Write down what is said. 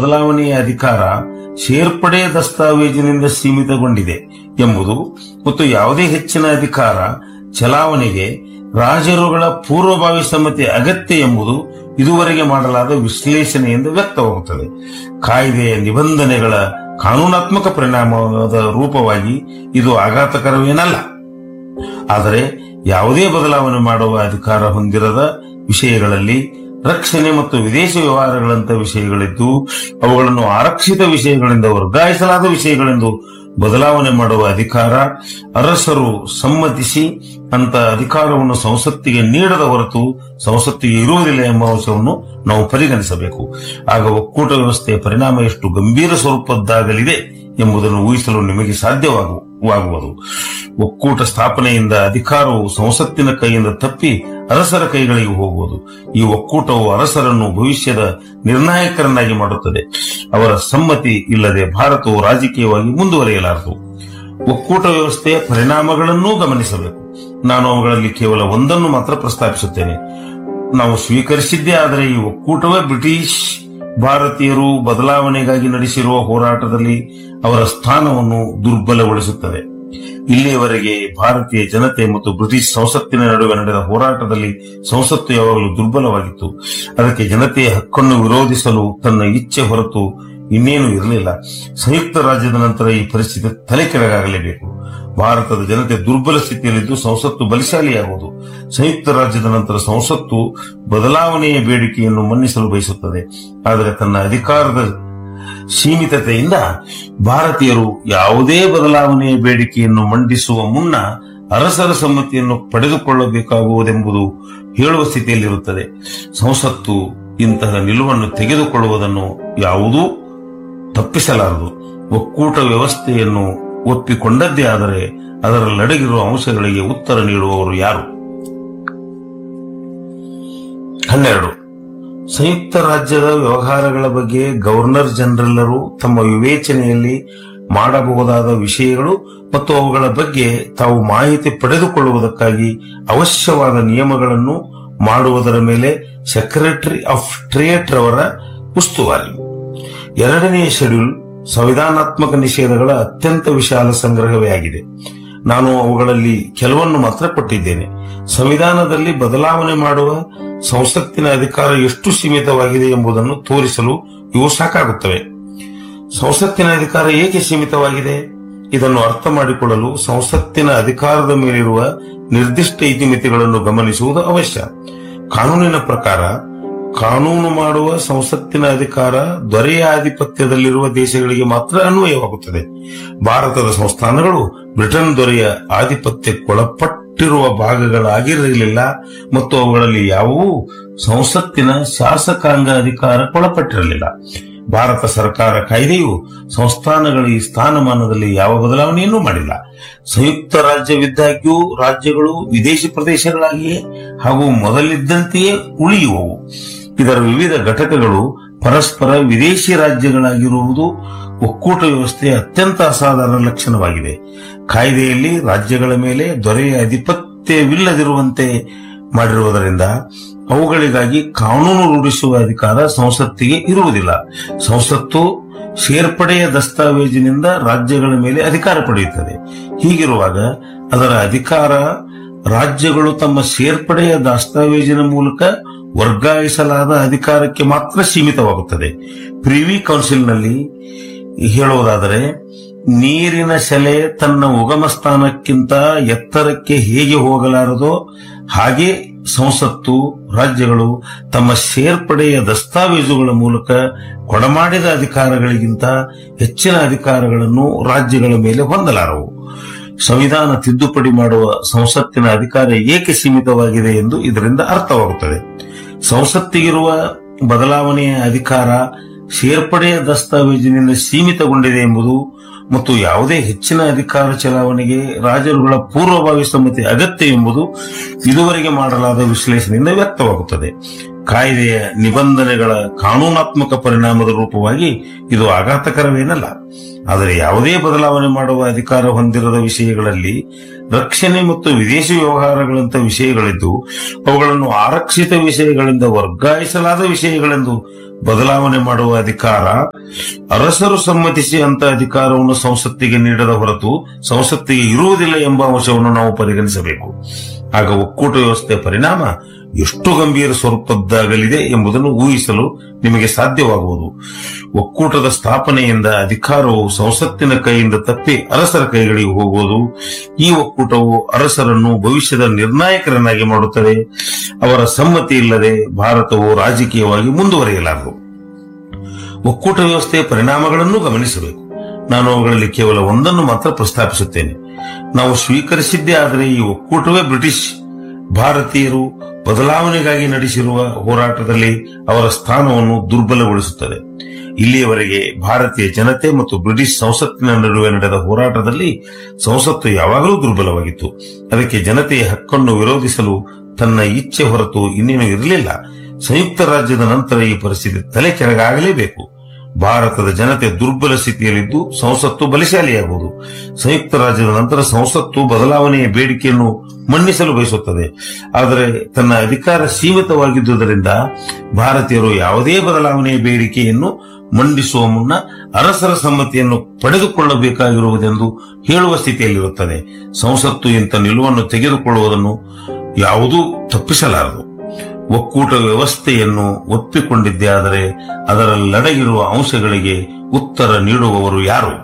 ಬದಲಾವಣೆಯ ಅಧಿಕಾರ ಸೇರ್ಪಡೆ ದಸ್ತಾವೇಜಿನಿಂದ ಸೀಮಿತಗೊಂಡಿದೆ ಎಂಬುದು ಮತ್ತು ಯಾವುದೇ ಹೆಚ್ಚಿನ ಅಧಿಕಾರ ಚಲಾವಣೆಗೆ ರಾಜರುಗಳ ಪೂರ್ವಭಾವಿ ಸಮ್ಮತಿ ಅಗತ್ಯ ಎಂಬುದು ಇದುವರೆಗೆ ಮಾಡಲಾದ ವಿಶ್ಲೇಷಣೆಯಿಂದ ವ್ಯಕ್ತವಾಗುತ್ತದೆ ಕಾಯ್ದೆಯ ನಿಬಂಧನೆಗಳ ಕಾನೂನಾತ್ಮಕ ಪರಿಣಾಮದ ರೂಪವಾಗಿ ಇದು ಆಘಾತಕರವೇನಲ್ಲ ಆದರೆ ಯಾವುದೇ ಬದಲಾವಣೆ ಮಾಡುವ ಅಧಿಕಾರ ಹೊಂದಿರದ ವಿಷಯಗಳಲ್ಲಿ ರಕ್ಷಣೆ ಮತ್ತು ವಿದೇಶ ವ್ಯವಹಾರಗಳಂತ ವಿಷಯಗಳಿದ್ದು ಅವುಗಳನ್ನು ಆರಕ್ಷಿತ ವಿಷಯಗಳಿಂದ ವರ್ಗಾಯಿಸಲಾದ ವಿಷಯಗಳೆಂದು ಬದಲಾವಣೆ ಮಾಡುವ ಅಧಿಕಾರ ಅರಸರು ಸಮ್ಮತಿಸಿ ಅಂತ ಅಧಿಕಾರವನ್ನು ಸಂಸತ್ತಿಗೆ ನೀಡದ ಹೊರತು ಸಂಸತ್ತಿಗೆ ಇರುವುದಿಲ್ಲ ಎಂಬ ಅಂಶವನ್ನು ನಾವು ಪರಿಗಣಿಸಬೇಕು ಆಗ ಒಕ್ಕೂಟ ವ್ಯವಸ್ಥೆಯ ಪರಿಣಾಮ ಎಷ್ಟು ಗಂಭೀರ ಸ್ವರೂಪದ್ದಾಗಲಿದೆ ಎಂಬುದನ್ನು ಊಹಿಸಲು ನಿಮಗೆ ಸಾಧ್ಯವಾಗುವುದು ಒಕ್ಕೂಟ ಸ್ಥಾಪನೆಯಿಂದ ಅಧಿಕಾರವು ಸಂಸತ್ತಿನ ಕೈಯಿಂದ ತಪ್ಪಿ ಅರಸರ ಕೈಗಳಿಗೆ ಹೋಗುವುದು ಈ ಒಕ್ಕೂಟವು ಅರಸರನ್ನು ಭವಿಷ್ಯದ ನಿರ್ಣಾಯಕರನ್ನಾಗಿ ಮಾಡುತ್ತದೆ ಅವರ ಸಮ್ಮತಿ ಇಲ್ಲದೆ ಭಾರತವು ರಾಜಕೀಯವಾಗಿ ಮುಂದುವರಿಯಲಾರದು ಒಕ್ಕೂಟ ವ್ಯವಸ್ಥೆಯ ಪರಿಣಾಮಗಳನ್ನೂ ಗಮನಿಸಬೇಕು ನಾನು ಅವುಗಳಲ್ಲಿ ಕೇವಲ ಒಂದನ್ನು ಮಾತ್ರ ಪ್ರಸ್ತಾಪಿಸುತ್ತೇನೆ ನಾವು ಸ್ವೀಕರಿಸಿದ್ದೇ ಆದರೆ ಈ ಒಕ್ಕೂಟವೇ ಬ್ರಿಟಿಷ್ ಭಾರತೀಯರು ಬದಲಾವಣೆಗಾಗಿ ನಡೆಸಿರುವ ಹೋರಾಟದಲ್ಲಿ ಅವರ ಸ್ಥಾನವನ್ನು ದುರ್ಬಲಗೊಳಿಸುತ್ತದೆ ಇಲ್ಲಿಯವರೆಗೆ ಭಾರತೀಯ ಜನತೆ ಮತ್ತು ಬ್ರಿಟಿಷ್ ಸಂಸತ್ತಿನ ನಡುವೆ ನಡೆದ ಹೋರಾಟದಲ್ಲಿ ಸಂಸತ್ತು ಯಾವಾಗಲೂ ದುರ್ಬಲವಾಗಿತ್ತು ಅದಕ್ಕೆ ಜನತೆಯ ಹಕ್ಕನ್ನು ವಿರೋಧಿಸಲು ತನ್ನ ಇಚ್ಛೆ ಹೊರತು ಇನ್ನೇನು ಇರಲಿಲ್ಲ ಸಂಯುಕ್ತ ರಾಜ್ಯದ ನಂತರ ಈ ಪರಿಸ್ಥಿತಿ ತಲೆ ಕೆಳಗಾಗಲೇಬೇಕು ಭಾರತದ ಜನತೆ ದುರ್ಬಲ ಸ್ಥಿತಿಯಲ್ಲಿದ್ದು ಸಂಸತ್ತು ಬಲಿಶಾಲಿಯಾಗುವುದು ಸಂಯುಕ್ತ ರಾಜ್ಯದ ನಂತರ ಸಂಸತ್ತು ಬದಲಾವಣೆಯ ಬೇಡಿಕೆಯನ್ನು ಮನ್ನಿಸಲು ಬಯಸುತ್ತದೆ ಆದರೆ ತನ್ನ ಅಧಿಕಾರದ ಸೀಮಿತತೆಯಿಂದ ಭಾರತೀಯರು ಯಾವುದೇ ಬದಲಾವಣೆಯ ಬೇಡಿಕೆಯನ್ನು ಮಂಡಿಸುವ ಮುನ್ನ ಅರಸರ ಸಮ್ಮತಿಯನ್ನು ಪಡೆದುಕೊಳ್ಳಬೇಕಾಗುವುದೆಂಬುದು ಹೇಳುವ ಸ್ಥಿತಿಯಲ್ಲಿರುತ್ತದೆ ಸಂಸತ್ತು ಇಂತಹ ನಿಲುವನ್ನು ತೆಗೆದುಕೊಳ್ಳುವುದನ್ನು ಯಾವುದೂ ತಪ್ಪಿಸಲಾರದು ಒಕ್ಕೂಟ ವ್ಯವಸ್ಥೆಯನ್ನು ಒಪ್ಪಿಕೊಂಡದ್ದೇ ಆದರೆ ಅದರಲ್ಲಡಗಿರುವ ಅಂಶಗಳಿಗೆ ಉತ್ತರ ನೀಡುವವರು ಯಾರು ಹನ್ನೆರಡು ಸಂಯುಕ್ತ ರಾಜ್ಯದ ವ್ಯವಹಾರಗಳ ಬಗ್ಗೆ ಗವರ್ನರ್ ಜನರಲ್ಲರು ತಮ್ಮ ವಿವೇಚನೆಯಲ್ಲಿ ಮಾಡಬಹುದಾದ ವಿಷಯಗಳು ಮತ್ತು ಅವುಗಳ ಬಗ್ಗೆ ತಾವು ಮಾಹಿತಿ ಪಡೆದುಕೊಳ್ಳುವುದಕ್ಕಾಗಿ ಅವಶ್ಯವಾದ ನಿಯಮಗಳನ್ನು ಮಾಡುವುದರ ಮೇಲೆ ಸೆಕ್ರೆಟರಿ ಆಫ್ ಟ್ರೇಡ್ ರವರ ಉಸ್ತುವಾರಿ ಎರಡನೆಯ ಶೆಡ್ಯೂಲ್ ಸಂವಿಧಾನಾತ್ಮಕ ನಿಷೇಧಗಳ ಅತ್ಯಂತ ವಿಶಾಲ ಸಂಗ್ರಹವೇ ಆಗಿದೆ ನಾನು ಅವುಗಳಲ್ಲಿ ಕೆಲವನ್ನು ಮಾತ್ರ ಕೊಟ್ಟಿದ್ದೇನೆ ಸಂವಿಧಾನದಲ್ಲಿ ಬದಲಾವಣೆ ಮಾಡುವ ಸಂಸತ್ತಿನ ಅಧಿಕಾರ ಎಷ್ಟು ಸೀಮಿತವಾಗಿದೆ ಎಂಬುದನ್ನು ತೋರಿಸಲು ಇವು ಸಾಕಾಗುತ್ತವೆ ಸಂಸತ್ತಿನ ಅಧಿಕಾರ ಏಕೆ ಸೀಮಿತವಾಗಿದೆ ಇದನ್ನು ಅರ್ಥ ಮಾಡಿಕೊಳ್ಳಲು ಸಂಸತ್ತಿನ ಅಧಿಕಾರದ ಮೇಲಿರುವ ನಿರ್ದಿಷ್ಟ ಇತಿಮಿತಿಗಳನ್ನು ಗಮನಿಸುವುದು ಅವಶ್ಯ ಕಾನೂನಿನ ಪ್ರಕಾರ ಕಾನೂನು ಮಾಡುವ ಸಂಸತ್ತಿನ ಅಧಿಕಾರ ದೊರೆಯ ಆಧಿಪತ್ಯದಲ್ಲಿರುವ ದೇಶಗಳಿಗೆ ಮಾತ್ರ ಅನ್ವಯವಾಗುತ್ತದೆ ಭಾರತದ ಸಂಸ್ಥಾನಗಳು ಬ್ರಿಟನ್ ದೊರೆಯ ಆಧಿಪತ್ಯಕ್ಕೊಳಪಟ್ಟಿರುವ ಭಾಗಗಳಾಗಿರಲಿಲ್ಲ ಮತ್ತು ಅವುಗಳಲ್ಲಿ ಯಾವುವೂ ಸಂಸತ್ತಿನ ಶಾಸಕಾಂಗ ಅಧಿಕಾರಕ್ಕೊಳಪಟ್ಟಿರಲಿಲ್ಲ ಭಾರತ ಸರ್ಕಾರ ಕಾಯ್ದೆಯು ಸಂಸ್ಥಾನಗಳ ಈ ಸ್ಥಾನಮಾನದಲ್ಲಿ ಯಾವ ಬದಲಾವಣೆಯನ್ನೂ ಮಾಡಿಲ್ಲ ಸಂಯುಕ್ತ ರಾಜ್ಯವಿದ್ದಾಗ್ಯೂ ರಾಜ್ಯಗಳು ವಿದೇಶಿ ಪ್ರದೇಶಗಳಾಗಿಯೇ ಹಾಗೂ ಮೊದಲಿದ್ದಂತೆಯೇ ಉಳಿಯುವವು ಇದರ ವಿವಿಧ ಘಟಕಗಳು ಪರಸ್ಪರ ವಿದೇಶಿ ರಾಜ್ಯಗಳಾಗಿರುವುದು ಒಕ್ಕೂಟ ವ್ಯವಸ್ಥೆಯ ಅತ್ಯಂತ ಅಸಾಧಾರಣ ಲಕ್ಷಣವಾಗಿದೆ ಕಾಯ್ದೆಯಲ್ಲಿ ರಾಜ್ಯಗಳ ಮೇಲೆ ದೊರೆಯ ಆಧಿಪತ್ಯವಿಲ್ಲದಿರುವಂತೆ ಮಾಡಿರುವುದರಿಂದ ಅವುಗಳಿಗಾಗಿ ಕಾನೂನು ರೂಢಿಸುವ ಅಧಿಕಾರ ಸಂಸತ್ತಿಗೆ ಇರುವುದಿಲ್ಲ ಸಂಸತ್ತು ಸೇರ್ಪಡೆಯ ದಸ್ತಾವೇಜಿನಿಂದ ರಾಜ್ಯಗಳ ಮೇಲೆ ಅಧಿಕಾರ ಪಡೆಯುತ್ತದೆ ಹೀಗಿರುವಾಗ ಅದರ ಅಧಿಕಾರ ರಾಜ್ಯಗಳು ತಮ್ಮ ಸೇರ್ಪಡೆಯ ದಸ್ತಾವೇಜಿನ ಮೂಲಕ ವರ್ಗಾಯಿಸಲಾದ ಅಧಿಕಾರಕ್ಕೆ ಮಾತ್ರ ಸೀಮಿತವಾಗುತ್ತದೆ ಪ್ರಿವಿ ಕೌನ್ಸಿಲ್ನಲ್ಲಿ ಹೇಳುವುದಾದರೆ ನೀರಿನ ಸೆಲೆ ತನ್ನ ಉಗಮ ಸ್ಥಾನಕ್ಕಿಂತ ಎತ್ತರಕ್ಕೆ ಹೇಗೆ ಹೋಗಲಾರದೋ ಹಾಗೆ ಸಂಸತ್ತು ರಾಜ್ಯಗಳು ತಮ್ಮ ಸೇರ್ಪಡೆಯ ದಸ್ತಾವೇಜುಗಳ ಮೂಲಕ ಕೊಡಮಾಡಿದ ಅಧಿಕಾರಗಳಿಗಿಂತ ಹೆಚ್ಚಿನ ಅಧಿಕಾರಗಳನ್ನು ರಾಜ್ಯಗಳ ಮೇಲೆ ಹೊಂದಲಾರವು ಸಂವಿಧಾನ ತಿದ್ದುಪಡಿ ಮಾಡುವ ಸಂಸತ್ತಿನ ಅಧಿಕಾರ ಏಕೆ ಸೀಮಿತವಾಗಿದೆ ಎಂದು ಇದರಿಂದ ಅರ್ಥವಾಗುತ್ತದೆ ಸಂಸತ್ತಿಗಿರುವ ಬದಲಾವಣೆಯ ಅಧಿಕಾರ ಸೇರ್ಪಡೆಯ ದಸ್ತಾವೇಜಿನಿಂದ ಸೀಮಿತಗೊಂಡಿದೆ ಎಂಬುದು ಮತ್ತು ಯಾವುದೇ ಹೆಚ್ಚಿನ ಅಧಿಕಾರ ಚಲಾವಣೆಗೆ ರಾಜರುಗಳ ಪೂರ್ವಭಾವಿ ಸಮ್ಮತಿ ಅಗತ್ಯ ಎಂಬುದು ಇದುವರೆಗೆ ಮಾಡಲಾದ ವಿಶ್ಲೇಷಣೆಯಿಂದ ವ್ಯಕ್ತವಾಗುತ್ತದೆ ಕಾಯ್ದೆಯ ನಿಬಂಧನೆಗಳ ಕಾನೂನಾತ್ಮಕ ಪರಿಣಾಮದ ರೂಪವಾಗಿ ಇದು ಆಘಾತಕರವೇನಲ್ಲ ಆದರೆ ಯಾವುದೇ ಬದಲಾವಣೆ ಮಾಡುವ ಅಧಿಕಾರ ಹೊಂದಿರದ ವಿಷಯಗಳಲ್ಲಿ ರಕ್ಷಣೆ ಮತ್ತು ವಿದೇಶಿ ವ್ಯವಹಾರಗಳಂತ ವಿಷಯಗಳಿದ್ದು ಅವುಗಳನ್ನು ಆರಕ್ಷಿತ ವಿಷಯಗಳಿಂದ ವರ್ಗಾಯಿಸಲಾದ ವಿಷಯಗಳೆಂದು ಬದಲಾವಣೆ ಮಾಡುವ ಅಧಿಕಾರ ಅರಸರು ಸಮ್ಮತಿಸಿ ಅಂತ ಅಧಿಕಾರವನ್ನು ಸಂಸತ್ತಿಗೆ ನೀಡದ ಹೊರತು ಸಂಸತ್ತಿಗೆ ಇರುವುದಿಲ್ಲ ಎಂಬ ಅಂಶವನ್ನು ನಾವು ಪರಿಗಣಿಸಬೇಕು ಆಗ ಒಕ್ಕೂಟ ವ್ಯವಸ್ಥೆಯ ಪರಿಣಾಮ ಎಷ್ಟು ಗಂಭೀರ ಸ್ವರೂಪದ್ದಾಗಲಿದೆ ಎಂಬುದನ್ನು ಊಹಿಸಲು ನಿಮಗೆ ಸಾಧ್ಯವಾಗುವುದು ಒಕ್ಕೂಟದ ಸ್ಥಾಪನೆಯಿಂದ ಅಧಿಕಾರವು ಸಂಸತ್ತಿನ ಕೈಯಿಂದ ತಪ್ಪಿ ಅರಸರ ಕೈಗಳಿಗೆ ಹೋಗುವುದು ಈ ಒಕ್ಕೂಟವು ಅರಸರನ್ನು ಭವಿಷ್ಯದ ನಿರ್ಣಾಯಕರನ್ನಾಗಿ ಮಾಡುತ್ತದೆ ಅವರ ಸಮ್ಮತಿ ಇಲ್ಲದೆ ಭಾರತವು ರಾಜಕೀಯವಾಗಿ ಮುಂದುವರಿಯಲಾರದು ಒಕ್ಕೂಟ ವ್ಯವಸ್ಥೆಯ ಪರಿಣಾಮಗಳನ್ನು ಗಮನಿಸಬೇಕು ನಾನು ಅವುಗಳಲ್ಲಿ ಕೇವಲ ಒಂದನ್ನು ಮಾತ್ರ ಪ್ರಸ್ತಾಪಿಸುತ್ತೇನೆ ನಾವು ಸ್ವೀಕರಿಸಿದ್ದೇ ಆದರೆ ಈ ಒಕ್ಕೂಟವೇ ಬ್ರಿಟಿಷ್ ಭಾರತೀಯರು ಬದಲಾವಣೆಗಾಗಿ ನಡೆಸಿರುವ ಹೋರಾಟದಲ್ಲಿ ಅವರ ಸ್ಥಾನವನ್ನು ದುರ್ಬಲಗೊಳಿಸುತ್ತದೆ ಇಲ್ಲಿಯವರೆಗೆ ಭಾರತೀಯ ಜನತೆ ಮತ್ತು ಬ್ರಿಟಿಷ್ ಸಂಸತ್ತಿನ ನಡುವೆ ನಡೆದ ಹೋರಾಟದಲ್ಲಿ ಸಂಸತ್ತು ಯಾವಾಗಲೂ ದುರ್ಬಲವಾಗಿತ್ತು ಅದಕ್ಕೆ ಜನತೆಯ ಹಕ್ಕನ್ನು ವಿರೋಧಿಸಲು ತನ್ನ ಇಚ್ಛೆ ಹೊರತು ಇನ್ನೇನು ಇರಲಿಲ್ಲ ಸಂಯುಕ್ತ ರಾಜ್ಯದ ನಂತರ ಈ ಪರಿಸ್ಥಿತಿ ತಲೆ ಕೆಳಗಾಗಲೇಬೇಕು ಭಾರತದ ಜನತೆ ದುರ್ಬಲ ಸ್ಥಿತಿಯಲ್ಲಿದ್ದು ಸಂಸತ್ತು ಬಲಶಾಲಿಯಾಗುವುದು ಸಂಯುಕ್ತ ರಾಜ್ಯದ ನಂತರ ಸಂಸತ್ತು ಬದಲಾವಣೆಯ ಬೇಡಿಕೆಯನ್ನು ಮನ್ನಿಸಲು ಬಯಸುತ್ತದೆ ಆದರೆ ತನ್ನ ಅಧಿಕಾರ ಸೀಮಿತವಾಗಿದ್ದುದರಿಂದ ಭಾರತೀಯರು ಯಾವುದೇ ಬದಲಾವಣೆಯ ಬೇಡಿಕೆಯನ್ನು ಮಂಡಿಸುವ ಮುನ್ನ ಅರಸರ ಸಮ್ಮತಿಯನ್ನು ಪಡೆದುಕೊಳ್ಳಬೇಕಾಗಿರುವುದೆಂದು ಹೇಳುವ ಸ್ಥಿತಿಯಲ್ಲಿರುತ್ತದೆ ಸಂಸತ್ತು ಇಂಥ ನಿಲುವನ್ನು ತೆಗೆದುಕೊಳ್ಳುವುದನ್ನು ಯಾವುದೂ ತಪ್ಪಿಸಲಾರದು ಒಕ್ಕೂಟ ವ್ಯವಸ್ಥೆಯನ್ನು ಒಪ್ಪಿಕೊಂಡಿದ್ದೇ ಆದರೆ ಅದರಲ್ಲಡಗಿರುವ ಅಂಶಗಳಿಗೆ ಉತ್ತರ ನೀಡುವವರು ಯಾರು